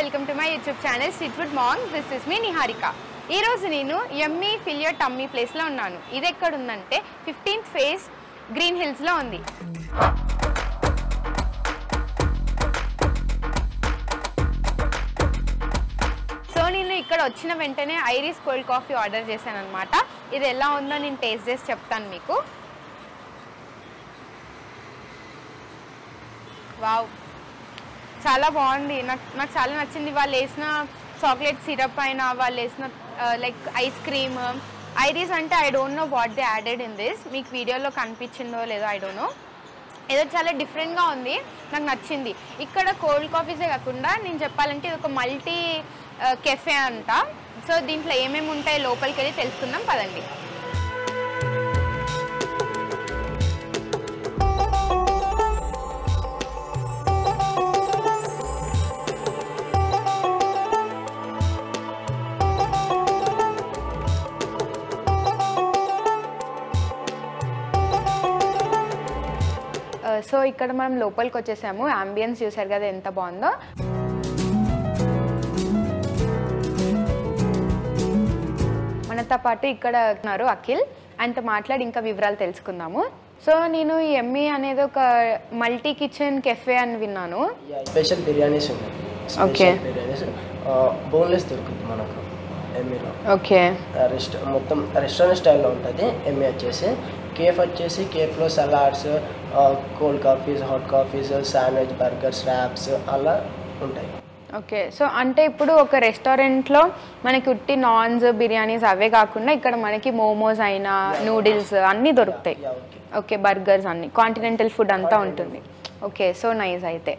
Welcome to my YouTube channel street food మాంగ్స్ this is me Niharika ఈ రోజు నేను ఎమ్మీ ఫిలియర్ టమ్మీ ప్లేస్లో ఉన్నాను ఇది ఎక్కడ ఉందంటే ఫిఫ్టీన్త్ ఫేజ్ గ్రీన్ హిల్స్లో ఉంది సో నేను ఇక్కడ వచ్చిన వెంటనే ఐరిస్ కోల్డ్ కాఫీ ఆర్డర్ చేశాను అనమాట ఇది ఎలా ఉందో నేను టేస్ట్ చేసి చెప్తాను మీకు వావ్ చాలా బాగుంది నాకు నాకు చాలా నచ్చింది వాళ్ళు వేసిన చాక్లెట్ సిరప్ అయినా వాళ్ళు వేసిన లైక్ ఐస్ క్రీమ్ ఐరీస్ అంటే I don't know what they added in this మీకు వీడియోలో కనిపించిందో లేదో ఐ డోంట్ నో ఏదో చాలా డిఫరెంట్గా ఉంది నాకు నచ్చింది ఇక్కడ కోల్డ్ కాఫీసే కాకుండా నేను చెప్పాలంటే ఇది ఒక మల్టీ కెఫే అంట సో దీంట్లో ఏమేమి ఉంటాయో లోపలికి వెళ్ళి తెలుసుకుందాం పదండి సో ఇక్కడ మనం లోపలికి వచ్చేసాము అంబియన్స్ చూసారు కదా ఎంత బాగుందో మనతో పాటు ఇక్కడ ఉన్నారు అఖిల్ ఆయనతో మాట్లాడి ఇంకా వివరాలు తెలుసుకుందాము సో నేను ఈ ఎమ్మి అనేది ఒక మల్టీ కిచెన్ కెఫే అని విన్నాను స్పెషల్ బిర్యానీస్ ఉన్నాయి Okay. స్పెషల్ బిర్యానీస్ బోన్లెస్ దొరుకుతుంది మనకు ఎమ్మీలో ఓకే రెస్ట్ మొత్తం రెస్టారెంట్ స్టైల్లో ఉంటుంది ఎమ్మి వచ్చేసి కేఫ్ వచ్చేసి కేఫ్లో salads cold coffees hot coffees sandwich burgers wraps అలా ఉంటాయి ఓకే సో అంటే ఇప్పుడు ఒక రెస్టారెంట్లో మనకి ఉట్టి నాన్స్ బిర్యానీస్ అవే కాకుండా ఇక్కడ మనకి మోమోస్ అయినా నూడిల్స్ అన్నీ దొరుకుతాయి యా ఓకే ఓకే బర్గర్స్ అన్ని కాంటినెంటల్ ఫుడ్ అంతా ఉంటుంది ఓకే సో నైస్ అయితే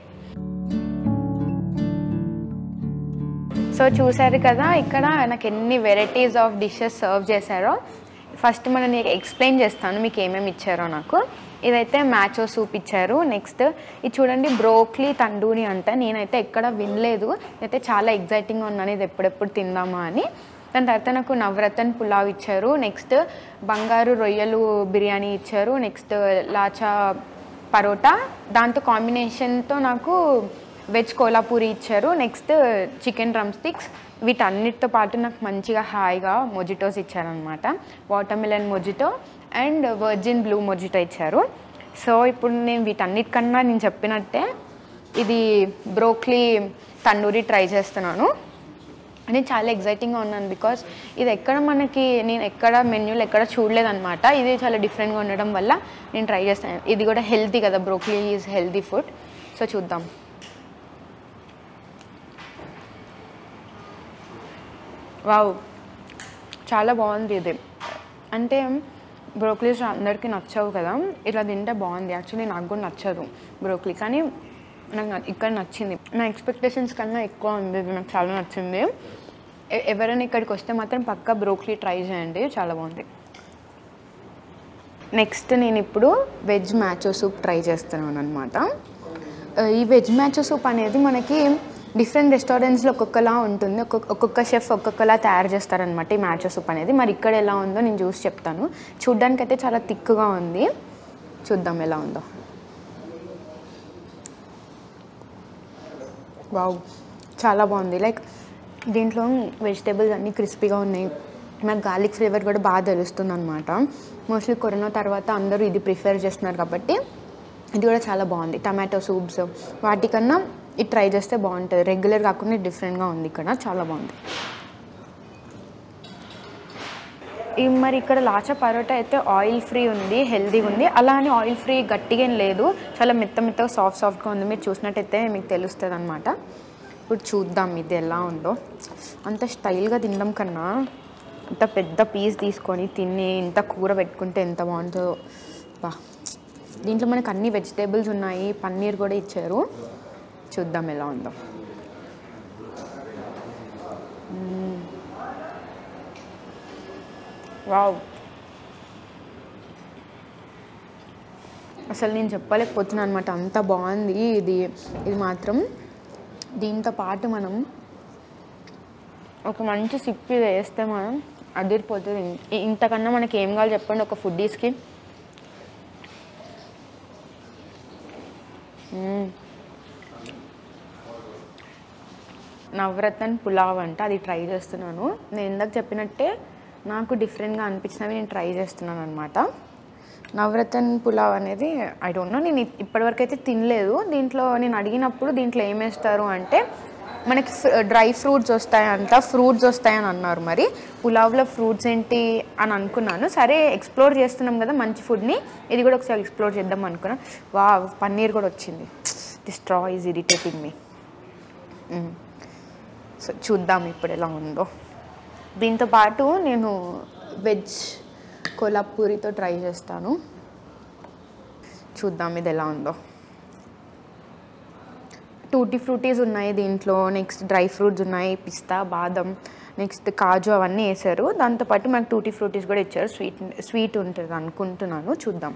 సో చూసారు కదా ఇక్కడ నాకు ఎన్ని వెరైటీస్ ఆఫ్ డిషెస్ సర్వ్ చేశారో ఫస్ట్ మనం నీకు ఎక్స్ప్లెయిన్ చేస్తాను మీకు ఏమేమి ఇచ్చారో నాకు ఇదైతే మ్యాచో సూప్ ఇచ్చారు నెక్స్ట్ ఇది చూడండి బ్రోక్లీ తండూరి అంట నేనైతే ఎక్కడ వినలేదు అయితే చాలా ఎగ్జైటింగ్గా ఉన్నాను ఇది ఎప్పుడెప్పుడు తిందామా అని దాని తర్వాత నాకు నవరత్న పులావ్ ఇచ్చారు నెక్స్ట్ బంగారు రొయ్యలు బిర్యానీ ఇచ్చారు నెక్స్ట్ లాచా పరోటా దాంతో కాంబినేషన్తో నాకు వెజ్ కోలాపూరి ఇచ్చారు నెక్స్ట్ చికెన్ డ్రమ్ స్టిక్స్ వీటన్నిటితో పాటు నాకు మంచిగా హాయిగా మొజిటోస్ ఇచ్చారనమాట watermelon mojito and virgin blue mojito ఇచ్చారు సో ఇప్పుడు నేను వీటన్నిటికన్నా నేను చెప్పినట్టే ఇది బ్రోక్లీ తండూరి ట్రై చేస్తున్నాను నేను చాలా ఎగ్జైటింగ్గా ఉన్నాను బికాస్ ఇది ఎక్కడ మనకి నేను ఎక్కడ మెన్యూలు ఎక్కడ చూడలేదన్నమాట ఇది చాలా డిఫరెంట్గా ఉండడం వల్ల నేను ట్రై చేస్తాను ఇది కూడా హెల్తీ కదా broccoli is healthy food so చూద్దాం వావ్ చాలా బాగుంది ఇది అంటే బ్రోక్లీస్ అందరికీ నచ్చవు కదా ఇలా తింటే బాగుంది యాక్చువల్లీ నాకు కూడా నచ్చదు బ్రోక్లీ కానీ నాకు న- ఇక్కడ నచ్చింది నా ఎక్స్పెక్టేషన్స్ కన్నా ఎక్కువ ఉంది ఇది నాకు చాలా నచ్చింది ఎ- ఎవరైనా ఇక్కడికి వస్తే మాత్రం పక్కా బ్రోక్లీ ట్రై చేయండి చాలా బాగుంది నెక్స్ట్ నేను ఇప్పుడు వెజ్ మ్యాచో సూప్ ట్రై చేస్తున్నాను అనమాట ఈ వెజ్ మ్యాచో సూప్ అనేది మనకి డిఫరెంట్ రెస్టారెంట్స్లో ఒక్కొక్కలా ఉంటుంది ఒక్కొక్క ఒక్కొక్క షెఫ్ ఒక్కొక్కలా తయారు చేస్తారనమాట ఈ మ్యాచో సూప్ అనేది మరి ఇక్కడ ఎలా ఉందో నేను చూసి చెప్తాను చూడ్డానికి అయితే చాలా థిక్గా ఉంది చూద్దాం ఎలా ఉందో వావ్ చాలా బాగుంది లైక్ దీంట్లో వెజిటేబుల్స్ అన్నీ క్రిస్పీగా ఉన్నాయి నాకు గార్లిక్ ఫ్లేవర్ కూడా బాగా తెలుస్తుంది అనమాట మోస్ట్లీ కరోనా తర్వాత అందరూ ఇది ప్రిఫర్ చేస్తున్నారు కాబట్టి ఇది కూడా చాలా బాగుంది టమాటో సూప్స్ వాటికన్నా ఇది ట్రై చేస్తే బాగుంటుంది రెగ్యులర్ కాకుండా డిఫరెంట్గా ఉంది ఇక్కడ చాలా బాగుంది ఈ మరి ఇక్కడ లాచా పరోటా అయితే ఆయిల్ ఫ్రీ ఉంది హెల్దీ ఉంది అలా అని ఆయిల్ ఫ్రీ గట్టిగా ఏం లేదు చాలా మెత్త మెత్తగా సాఫ్ట్ సాఫ్ట్గా ఉంది మీరు చూసినట్టయితే మీకు తెలుస్తుంది అనమాట ఇప్పుడు చూద్దాం ఇది ఎలా ఉందో అంత స్టైల్గా తినడం కన్నా అంత పెద్ద పీస్ తీసుకొని తిని ఇంత కూర పెట్టుకుంటే ఎంత బాగుంటుందో బా దీంట్లో మనకు అన్ని వెజిటేబుల్స్ ఉన్నాయి పన్నీర్ కూడా ఇచ్చారు చూద్దాం ఎలా ఉందో వావ్ అసలు నేను చెప్పలేకపోతున్నాను అనమాట అంత బాగుంది ఇది ఇది మాత్రం దీంతో పాటు మనం ఒక మంచి సిప్పి వేస్తే మనం అదిరిపోతుంది ఇ- ఇంతకన్నా మనకి ఏం కావాలి చెప్పండి ఒక ఫుడ్డీస్కి నవరత్న పులావ్ అంట అది ట్రై చేస్తున్నాను నేను ఇందాక చెప్పినట్టే నాకు డిఫరెంట్గా అనిపించినవి నేను ట్రై చేస్తున్నాను అనమాట నవరత్న పులావ్ అనేది ఐ డోంట్ నో నేను ఇ- ఇప్పటివరకు అయితే తినలేదు దీంట్లో నేను అడిగినప్పుడు దీంట్లో ఏం వేస్తారు అంటే మనకి డ్రై ఫ్రూట్స్ వస్తాయంట ఫ్రూట్స్ వస్తాయని అన్నారు మరి పులావ్లో ఫ్రూట్స్ ఏంటి అని అనుకున్నాను సరే ఎక్స్ప్లోర్ చేస్తున్నాం కదా మంచి ఫుడ్ని ఇది కూడా ఒకసారి ఎక్స్ప్లోర్ చేద్దాం అనుకున్నాను వా పన్నీర్ కూడా వచ్చింది this straw is irritating me so చూద్దాం ఇప్పుడు ఎలా ఉందో దీంతో పాటు నేను వెజ్ కొలాపూరితో ట్రై చేస్తాను చూద్దాం ఇది ఎలా ఉందో టూటీ ఫ్రూటీస్ ఉన్నాయి దీంట్లో నెక్స్ట్ డ్రై ఫ్రూట్స్ ఉన్నాయి పిస్తా బాదం నెక్స్ట్ కాజు అవన్నీ వేసారు దాంతోపాటు మనకు టూటీ ఫ్రూటీస్ కూడా ఇచ్చారు స్వీట్ స్వీట్ ఉంటుంది అనుకుంటున్నాను చూద్దాం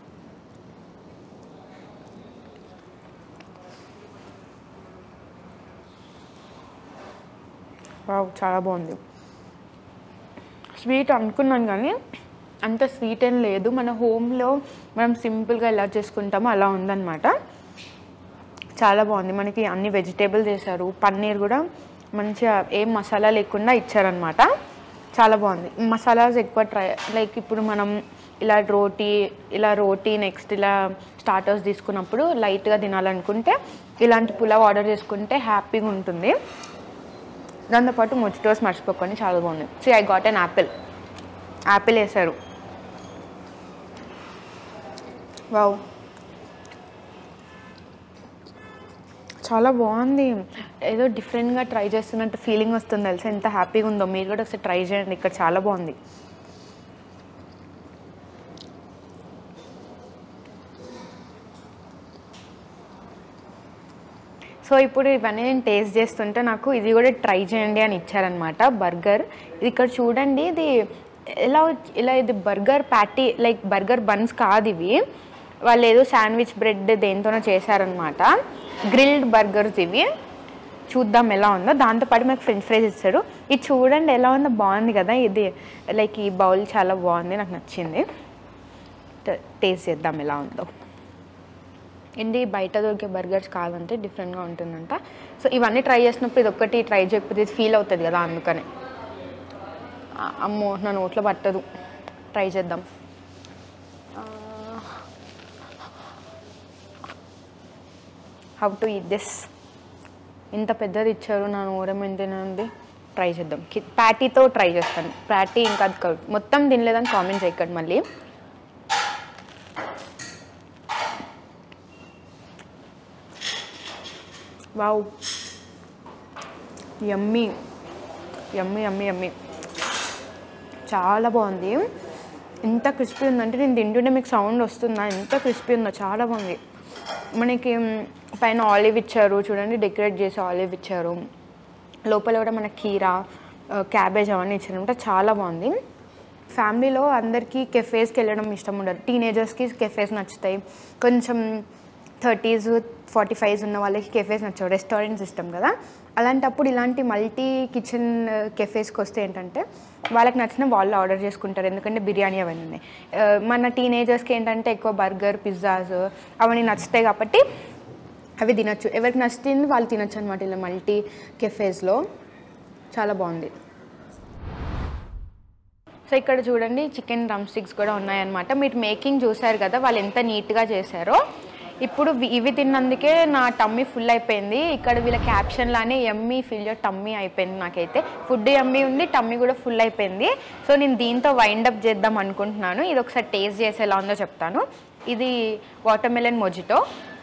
వావ్ చాలా బాగుంది స్వీట్ అనుకున్నాను కానీ అంత స్వీట్ ఏం లేదు మన హోమ్లో మనం సింపుల్గా ఎలా చేసుకుంటామో అలా ఉందన్నమాట చాలా బాగుంది మనకి అన్ని వెజిటేబుల్స్ వేశారు పన్నీర్ కూడా మంచిగా ఏం మసాలా లేకుండా ఇచ్చారనమాట చాలా బాగుంది మసాలాస్ ఎక్కువ ట్రై లైక్ ఇప్పుడు మనం ఇలా రోటీ ఇలా రోటీ నెక్స్ట్ ఇలా స్టార్టర్స్ తీసుకున్నప్పుడు లైట్గా తినాలనుకుంటే ఇలాంటి పులావ్ ఆర్డర్ చేసుకుంటే హ్యాపీగా ఉంటుంది దాంతోపాటు మొజిటోస్ మర్చిపోకండి చాలా బాగుంది see I got an apple apple వేశారు వావ్ చాలా బాగుంది ఏదో డిఫరెంట్గా ట్రై చేస్తున్నట్టు ఫీలింగ్ వస్తుంది తెలుసా ఎంత హ్యాపీగా ఉందో మీరు కూడా ఒకసారి ట్రై చేయండి ఇక్కడ చాలా బాగుంది సో ఇప్పుడు ఇవన్నీ నేను టేస్ట్ చేస్తుంటే నాకు ఇది కూడా ట్రై చేయండి అని ఇచ్చారనమాట బర్గర్ ఇది ఇక్కడ చూడండి ఇది ఎలా వచ్చి- ఇలా ఇది burger patty like burger buns కాదు ఇవి వాళ్ళు ఏదో శాండ్విచ్ బ్రెడ్ దేంతోనో చేశారనమాట గ్రిల్డ్ బర్గర్స్ ఇవి చూద్దాం ఎలా ఉందో దాంతోపాటు మనకు ఫ్రెంచ్ ఫ్రైస్ ఇచ్చారు ఇది చూడండి ఎలా ఉందో బాగుంది కదా ఇది లైక్ ఈ బౌల్ చాలా బాగుంది నాకు నచ్చింది ట- టేస్ట్ చేద్దాం ఎలా ఉందో ఏంటి బయట దొరికే బర్గర్స్ కాదంటే డిఫరెంట్గా ఉంటుందంట సో ఇవన్నీ ట్రై చేసినప్పుడు ఇది ఒక్కటి ట్రై చేయకపోతే ఇది ఫీల్ అవుతుంది కదా అందుకనే ఆ, అమ్మో నా నోట్లో పట్టదు ట్రై చేద్దాం హౌ టు ఈట్ దిస్ ఇంత పెద్దది ఇచ్చారు నా నోరం ఉంది ట్రై చేద్దాం ప్యాటీతో ట్రై చేస్తాను ప్యాటీ ఇంకా అది కాదు. మొత్తం తినలేదని కామెంట్ చేయకండి మళ్ళీ వావ్ యమ్మీ యమ్మీ యమ్మీ యమ్మీ చాలా బాగుంది ఎంత క్రిస్పీ ఉందంటే నేను తింటుంటే మీకు సౌండ్ వస్తుందా ఎంత క్రిస్పీ ఉందో చాలా బాగుంది మనకి మ్, పైన ఆలివ్ ఇచ్చారు చూడండి డెకరేట్ చేసి ఆలివ్ ఇచ్చారు లోపల కూడా మనకి కీరా ఆ, క్యాబేజ్ అవన్నీ ఇచ్చారు అనమాట చాలా బాగుంది ఫ్యామిలీలో అందరికీ కెఫేస్కి వెళ్ళడం ఇష్టం ఉండదు టీనేజర్స్కి కెఫేస్ నచ్చుతాయి కొంచెం థర్టీస్ ఫార్టీ ఫైవ్స్ ఉన్న వాళ్ళకి కెఫేస్ నచ్చవు రెస్టారెంట్స్ ఇష్టం కదా అలాంటప్పుడు ఇలాంటి మల్టీ కిచెన్ కెఫేస్కి వస్తే ఏంటంటే వాళ్ళకి నచ్చిన వాళ్ళు ఆర్డర్ చేసుకుంటారు ఎందుకంటే బిర్యానీ అవన్నీ ఉన్నాయి ఆ, మన టీనేజర్స్కి ఏంటంటే ఎక్కువ బర్గర్ పిజ్జాస్ అవన్నీ నచ్చుతాయి కాబట్టి అవి తినచ్చు ఎవరికి నచ్చింది వాళ్ళు తినచ్చు అనమాట ఇలా మల్టీ కెఫేస్లో చాలా బాగుంది సో ఇక్కడ చూడండి చికెన్ రమ్ స్టిక్స్ కూడా ఉన్నాయన్నమాట మీరు మేకింగ్ చూసారు కదా వాళ్ళు ఎంత నీట్గా చేశారో ఇప్పుడు వి- ఇవి తిన్నందుకే నా టమ్మీ ఫుల్ అయిపోయింది ఇక్కడ వీళ్ళ క్యాప్షన్ లానే ఎమ్మీ ఫిల్ యూర్ టమ్మీ అయిపోయింది నాకైతే ఫుడ్ ఎమ్మీ ఉంది టమ్మీ కూడా ఫుల్ అయిపోయింది సో నేను దీంతో వైండ్ అప్ చేద్దాం అనుకుంటున్నాను ఇది ఒకసారి టేస్ట్ చేసి ఎలా ఉందో చెప్తాను ఇది వాటర్ మెలన్ మొజిటో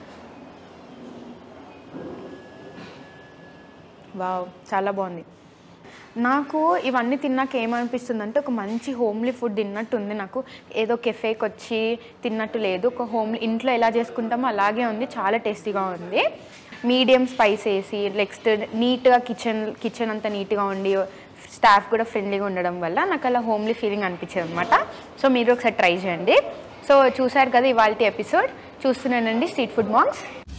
వావ్ చాలా బాగుంది నాకు ఇవన్నీ తిన్నాక ఏమనిపిస్తుంది అంటే ఒక మంచి హోమ్లీ ఫుడ్ తిన్నట్టు ఉంది నాకు ఏదో కెఫేకి వచ్చి తిన్నట్టు లేదు ఒక హోమ్ ఇంట్లో ఎలా చేసుకుంటామో అలాగే ఉంది చాలా టేస్టీగా ఉంది మీడియం స్పైస్ వేసి నెక్స్ట్ నీట్గా కిచెన్ కిచెన్ అంతా నీట్గా ఉండి స్టాఫ్ కూడా ఫ్రెండ్లీగా ఉండడం వల్ల నాకు అలా హోమ్లీ ఫీలింగ్ అనిపించింది అనమాట సో మీరు ఒకసారి ట్రై చేయండి సో చూసారు కదా ఇవాళ ఎపిసోడ్ చూస్తున్నానండి స్ట్రీట్ ఫుడ్ మాంగ్స్